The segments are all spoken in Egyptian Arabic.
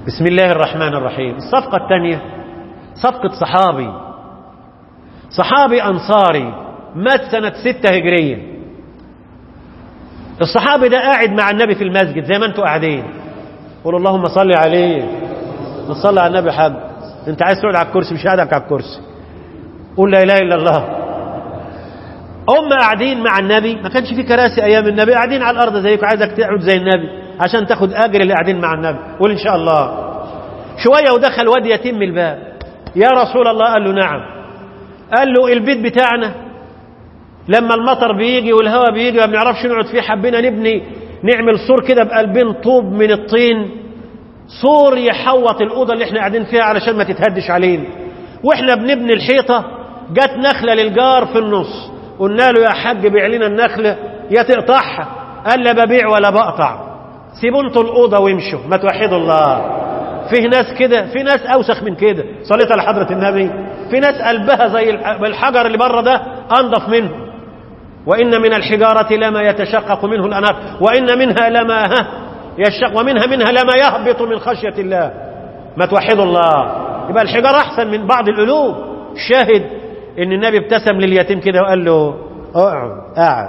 بسم الله الرحمن الرحيم الصفقة الثانية صفقة صحابي صحابي أنصاري مات سنة ستة هجرية الصحابي ده قاعد مع النبي في المسجد زي ما انتوا قاعدين قولوا اللهم صل عليه نصلي على النبي حاج انت عايز تقعد على الكرسي مش قاعدك على الكرسي قول لا اله الا الله هم قاعدين مع النبي ما كانش في كراسي ايام النبي قاعدين على الارض زيكم عايزك تقعد زي النبي عشان تاخد اجر اللي قاعدين مع النبي قول ان شاء الله شويه ودخل واد يتيم من الباب يا رسول الله قال له نعم قال له البيت بتاعنا لما المطر بيجي والهواء بيجي ما بنعرفش نقعد فيه حبينا نبني نعمل سور كده بقلبين طوب من الطين سور يحوط الأوضة اللي احنا قاعدين فيها علشان ما تتهدش علينا واحنا بنبني الحيطة جت نخلة للجار في النص قلنا له يا حاج بيع لنا النخلة يا تقطعها قال لا ببيع ولا بقطع سيبوا انتوا الأوضة وامشوا ما توحدوا الله فيه ناس كده في ناس أوسخ من كده صليت على حضرة النبي في ناس قلبها زي الحجر اللي بره ده أنضف منه وإن من الحجارة لما يتشقق منه الأنهار وإن منها لما ها يشق ومنها منها لما يهبط من خشية الله ما توحدوا الله يبقى الحجارة أحسن من بعض القلوب شاهد إن النبي ابتسم لليتيم كده وقال له اقعد قاعد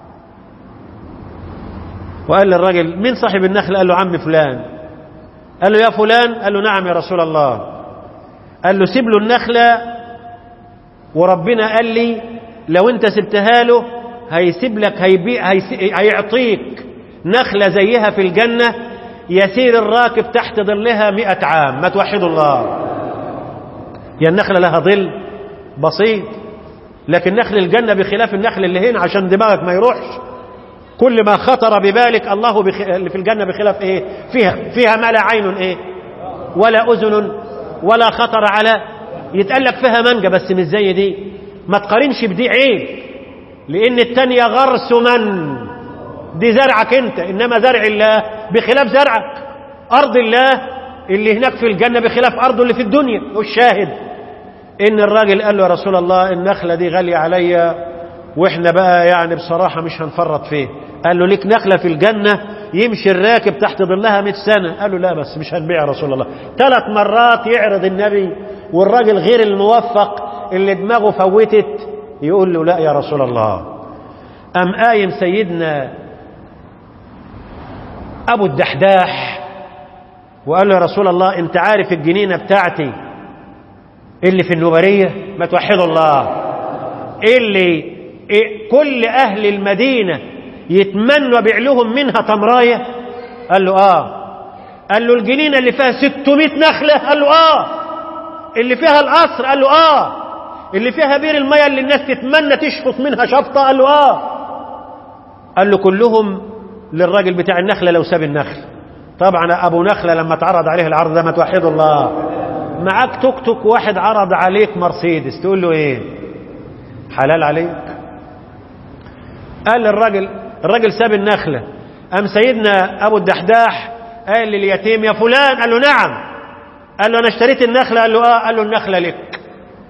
وقال للراجل مين صاحب النخل قال له عم فلان قال له يا فلان قال له نعم يا رسول الله قال له سيب له النخلة وربنا قال لي لو انت سبتها له هيسيب لك هيبيع هيعطيك نخلة زيها في الجنة يسير الراكب تحت ظلها مئة عام ما توحدوا الله يا النخلة لها ظل بسيط لكن نخل الجنة بخلاف النخل اللي هنا عشان دماغك ما يروحش كل ما خطر ببالك الله بخ... اللي في الجنة بخلاف ايه فيها فيها ما لا عين ايه ولا اذن ولا خطر على يتقلك فيها منجة بس مش زي دي ما تقارنش بدي عيب لان التانية غرس من دي زرعك انت انما زرع الله بخلاف زرعك ارض الله اللي هناك في الجنة بخلاف ارضه اللي في الدنيا والشاهد ان الراجل قال له يا رسول الله النخلة دي غالية عليا واحنا بقى يعني بصراحة مش هنفرط فيه قال له ليك نخلة في الجنة يمشي الراكب تحت ظلها 100 سنة قال له لا بس مش هنبيع يا رسول الله ثلاث مرات يعرض النبي والراجل غير الموفق اللي دماغه فوتت يقول له لا يا رسول الله أم قايم سيدنا أبو الدحداح وقال له يا رسول الله أنت عارف الجنينة بتاعتي اللي في النبرية ما توحدوا الله اللي إيه كل أهل المدينة يتمنوا بيع لهم منها تمراية قال له آه قال له الجنينة اللي فيها 600 نخلة قال له آه اللي فيها القصر قال له آه اللي فيها بير المية اللي الناس تتمنى تشفط منها شفطة قال له آه قال له كلهم للراجل بتاع النخلة لو ساب النخل طبعا أبو نخلة لما تعرض عليه العرض ده ما توحد الله معاك توك توك واحد عرض عليك مرسيدس تقول له ايه حلال عليك قال للراجل الراجل ساب النخلة أم سيدنا أبو الدحداح قال لليتيم يا فلان قال له نعم قال له أنا اشتريت النخلة قال له آه قال له النخلة لك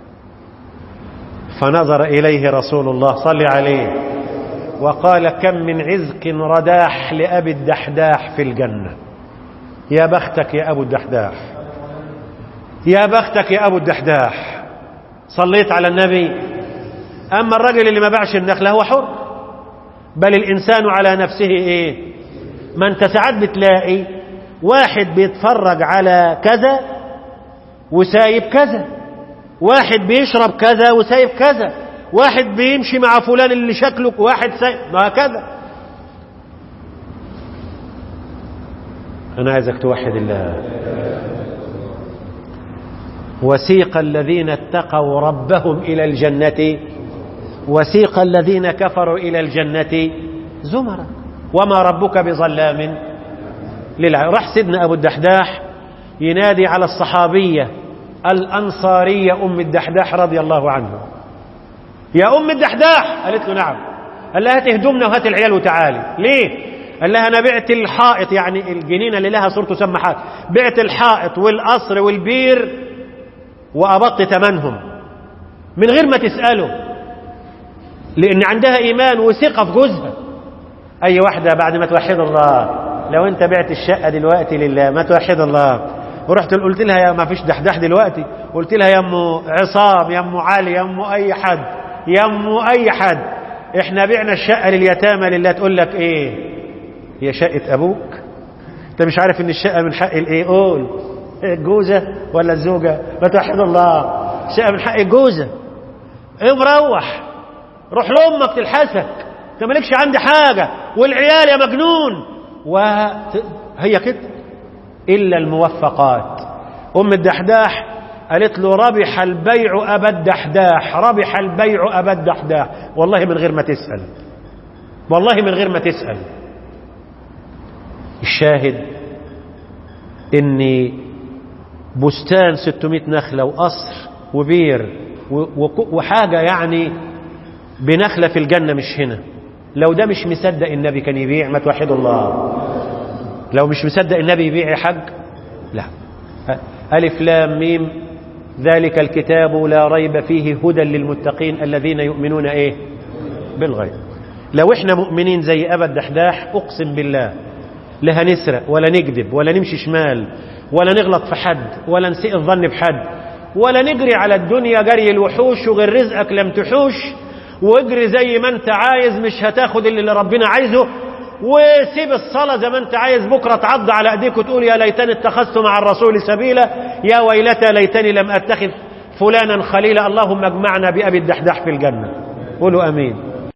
فنظر إليه رسول الله صلى عليه وقال كم من عزق رداح لأبي الدحداح في الجنة يا بختك يا أبو الدحداح يا بختك يا أبو الدحداح صليت على النبي أما الرجل اللي ما باعش النخلة هو حر بل الإنسان على نفسه إيه ما أنت ساعات بتلاقي واحد بيتفرج على كذا وسايب كذا واحد بيشرب كذا وسايب كذا واحد بيمشي مع فلان اللي شكله واحد سايب وهكذا أنا عايزك توحد الله وسيق الذين اتقوا ربهم إلى الجنة وسيق الذين كفروا إلى الجنة زمرا وما ربك بظلام للعباد راح سيدنا أبو الدحداح ينادي على الصحابية الأنصارية أم الدحداح رضي الله عنه يا أم الدحداح قالت له نعم قال لها هات هدومنا وهات العيال وتعالي ليه قال لها أنا بعت الحائط يعني الجنينة اللي لها صورته سمحات بعت الحائط والقصر والبير وأبط ثمنهم من غير ما تسأله لأن عندها إيمان وثقة في جوزها أي واحدة بعد ما توحد الله لو أنت بعت الشقة دلوقتي لله ما توحد الله ورحت قلت لها يا ما فيش دحدح دلوقتي قلت لها يا ام عصام يا ام علي يا ام اي حد يا ام اي حد احنا بعنا الشقه لليتامى لله تقول لك ايه هي شقه ابوك انت مش عارف ان الشقه من حق الايه قول الجوزه ولا الزوجه ما توحد الله الشقه من حق الجوزه ايه مروح روح لامك تلحسك انت مالكش عندي حاجه والعيال يا مجنون وهي كده الا الموفقات ام الدحداح قالت له ربح البيع ابا الدحداح ربح البيع ابا الدحداح والله من غير ما تسال والله من غير ما تسال الشاهد ان بستان 600 نخله وقصر وبير وحاجه يعني بنخله في الجنه مش هنا لو ده مش مصدق النبي كان يبيع ما توحدوا الله لو مش مصدق النبي يبيع يا حاج لا ألف لام ميم ذلك الكتاب لا ريب فيه هدى للمتقين الذين يؤمنون ايه بالغيب لو احنا مؤمنين زي أبا الدحداح أقسم بالله لا هنسرق ولا نكذب ولا نمشي شمال ولا نغلط في حد ولا نسيء الظن بحد ولا نجري على الدنيا جري الوحوش وغير رزقك لم تحوش واجري زي ما انت عايز مش هتاخد اللي ربنا عايزه وسيب الصلاة زي ما انت عايز بكرة تعض على ايديك وتقول يا ليتني اتخذت مع الرسول سبيلا يا ويلتى ليتني لم اتخذ فلانا خليلا اللهم اجمعنا بأبي الدحداح في الجنة قولوا امين